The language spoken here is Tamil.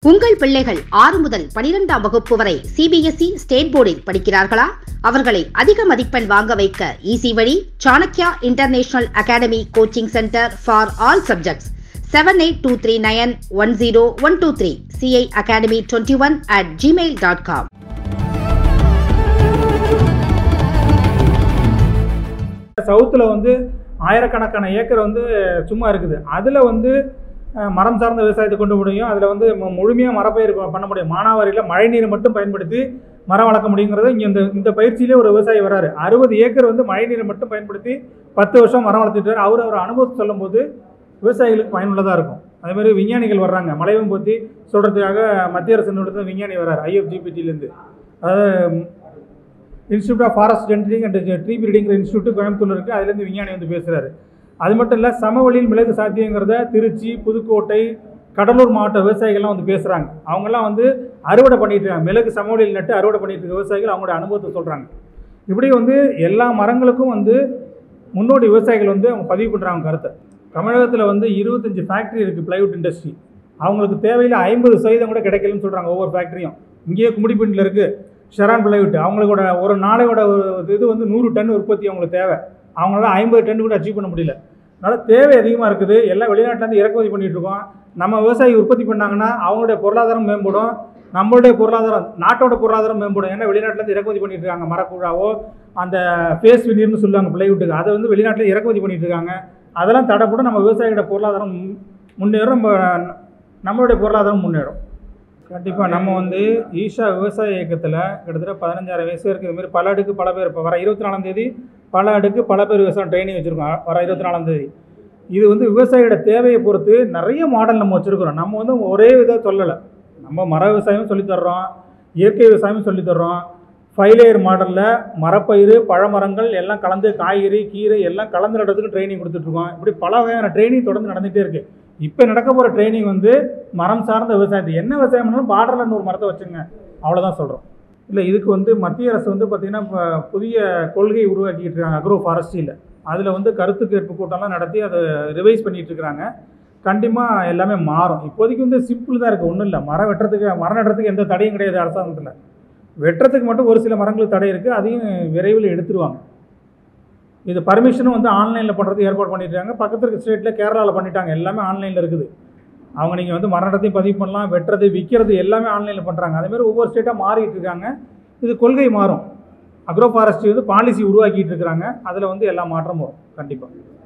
உங்கள் பிள்ளைகள் ஆறு முதல் பனிரெண்டாம் வகுப்பு வரை சிபிஎஸ்இ ஸ்டேட் போர்டில் படிக்கிறார்களா அவர்களை அதிக மதிப்பெண் வாங்க வைக்க ஈசி வழி Chanakya international academy coaching centre for all subjects seven eight two three nine one zero one two three CI academy twenty one at Gmail dot com சவுத்தில் வந்து ஆயிரக்கணக்கான ஏக்கர் வந்து சும்மா இருக்குது அதில் வந்து அஹ், மரம் சார்ந்த விவசாயத்தை கொண்டு முடியும் அதில் வந்து முழுமையாக மரப்பயிர் கொ- பண்ண முடியும் மானாவாரியில் மழை நீரை மட்டும் பயன்படுத்தி மரம் வளர்க்க முடியுங்கிறது இங்கே இந்த இந்த பயிற்சியிலே ஒரு விவசாயி வராரு அறுபது ஏக்கர் வந்து மழை நீரை மட்டும் பயன்படுத்தி பத்து வருஷம் மரம் வளர்த்துட்டு வராரு. அவர் அவர் அனுபவத்தை சொல்லும்போது விவசாயிகளுக்கு பயனுள்ளதாக இருக்கும் அதே மாதிரி விஞ்ஞானிகள் வர்றாங்க மலையும் பற்றி சொல்கிறதுக்காக மத்திய அரசு நிறுவனத்தில் விஞ்ஞானி வர்றாரு ஐஎஃப்ஜிபிடிலேருந்து அதாவது institute of forest genetics and tree பிரீடிங்கிற இன்ஸ்டியூட் கோயம்புத்தூர்ல இருக்குது அதுலேருந்து விஞ்ஞானி வந்து பேசுகிறாரு அது மட்டும் இல்லை சமவெளியில் மிளகு சாத்தியங்கிறத திருச்சி புதுக்கோட்டை கடலூர் மாவட்ட விவசாயிகள்லாம் வந்து பேசுகிறாங்க அவங்கெல்லாம் வந்து அறுவடை பண்ணிட்டு இருக்காங்க மிளகு சமவெளியில் நட்டு அறுவடை பண்ணிட்டு இருக்க விவசாயிகள் அவங்களோட அனுபவத்தை சொல்கிறாங்க இப்படி வந்து எல்லா மரங்களுக்கும் வந்து முன்னோடி விவசாயிகள் வந்து அவங்க பதிவு பண்ணுறாங்க கருத்தை தமிழகத்தில் வந்து இருபத்தஞ்சி ஃபேக்ட்ரி இருக்குது பிளைவுட் இண்டஸ்ட்ரி அவங்களுக்கு தேவையில்ல ஐம்பது சதவீதம் கூட கிடைக்கலன்னு சொல்கிறாங்க ஒவ்வொரு ஃபேக்ட்ரியும் இங்கேயே கும்மிடிப்பூண்டில் இருக்குது ஷெரான் பிளைவுட் அவங்களோட ஒரு நாளையோட ஒரு இது வந்து நூறு டன் உற்பத்தி அவங்களுக்கு தேவை அவங்களால ஐம்பது டன் கூட அச்சீவ் பண்ண முடியல அதனால் தேவை அதிகமாக இருக்குது எல்லாம் வெளிநாட்டிலேருந்து இறக்குமதி பண்ணிட்டு இருக்கோம் நம்ம விவசாயி உற்பத்தி பண்ணாங்கன்னா அவங்களுடைய பொருளாதாரம் மேம்படும் நம்மளுடைய பொருளாதாரம் நாட்டோட பொருளாதாரம் மேம்படும் ஏன்னா வெளிநாட்டிலேருந்து இறக்குமதி பண்ணிட்டு இருக்காங்க மரக்கூழாவோ அந்த ஃபேஸ் வினியர்னு சொல்லுவாங்க பிளைவுட்டுக்கு அதை வந்து வெளிநாட்டில் இறக்குமதி பண்ணிட்டு இருக்காங்க அதெல்லாம் தடைப்படும் நம்ம விவசாயியோட பொருளாதாரம் முன்- முன்னேறும் நம்ம நம்மளுடைய பொருளாதாரம் முன்னேறும் கண்டிப்பாக நம்ம வந்து ஈஷா விவசாய இயக்கத்தில் கிட்டத்தட்ட பதினஞ்சாயிரம் வயசு இருக்குது இதுமாரி பல அடுக்கு பல பேர் இப்போ வர இருபத்தி நாலாம் தேதி பல அடுக்கு பல பேர் விவசாயம் ட்ரைனிங் வச்சுருக்கோம் வர இருபத்தி நாலாம் தேதி இது வந்து விவசாயியோட தேவையை பொறுத்து நிறைய மாடல் நம்ம வச்சுருக்கிறோம் நம்ம வந்து ஒரே இதை சொல்லலை நம்ம மர விவசாயமும் சொல்லித் தர்றோம் இயற்கை விவசாயமும் சொல்லித் தர்றோம் ஃபைலேயர் மாடலில் மரப்பயிர் பழமரங்கள் எல்லாம் கலந்து காய்கறி கீரை எல்லாம் கலந்து நடுறதுக்கு ட்ரைனிங் கொடுத்துட்ருக்கோம் இப்படி பல வகையான ட்ரைனிங் தொடர்ந்து நடந்துகிட்டே இருக்குது இப்போ நடக்க போகிற ட்ரைனிங் வந்து மரம் சார்ந்த விவசாயத்தை என்ன விவசாயம் பண்ணாலும் பார்டரில் நூறு மரத்தை வச்சுங்க அவ்வளோதான் சொல்கிறோம் இல்லை இதுக்கு வந்து மத்திய அரசு வந்து பார்த்திங்கன்னா இப்போ புதிய கொள்கை உருவாக்கிட்டு இருக்காங்க அக்ரோ ஃபாரஸ்ட்ரியில் அதில் வந்து கருத்து கேட்பு கூட்டம்லாம் நடத்தி அதை ரிவைஸ் பண்ணிட்டு இருக்காங்க கண்டிப்பாக எல்லாமே மாறும் இப்போதைக்கு வந்து சிம்பிள் தான் இருக்குது ஒன்றும் இல்லை மரம் வெட்டுறதுக்கு மரம் நடுறதுக்கு எந்த தடையும் கிடையாது அரசாங்கத்தில் வெட்டுறதுக்கு மட்டும் ஒரு சில மரங்களுக்கு தடை இருக்குது அதையும் விரைவில் எடுத்துருவாங்க இது பர்மிஷனும் வந்து ஆன்லைனில் பண்ணுறது ஏற்பாடு பண்ணிட்டாங்க பக்கத்து இருக்க ஸ்டேட்டில் கேரளாவில் பண்ணிட்டாங்க எல்லாமே ஆன்லைனில் இருக்குது அவங்க நீங்கள் வந்து மரணத்தையும் பதிவு பண்ணலாம் வெட்டுறது விற்கிறது எல்லாமே ஆன்லைனில் பண்ணுறாங்க அதேமாதிரி ஒவ்வொரு ஸ்டேட்டாக மாறிட்டு இருக்காங்க இது கொள்கை மாறும் அக்ரோ ஃபாரஸ்ட்ரி வந்து பாலிசி உருவாக்கிட்டு இருக்கிறாங்க அதில் வந்து எல்லா மாற்றமும் வரும் கண்டிப்பாக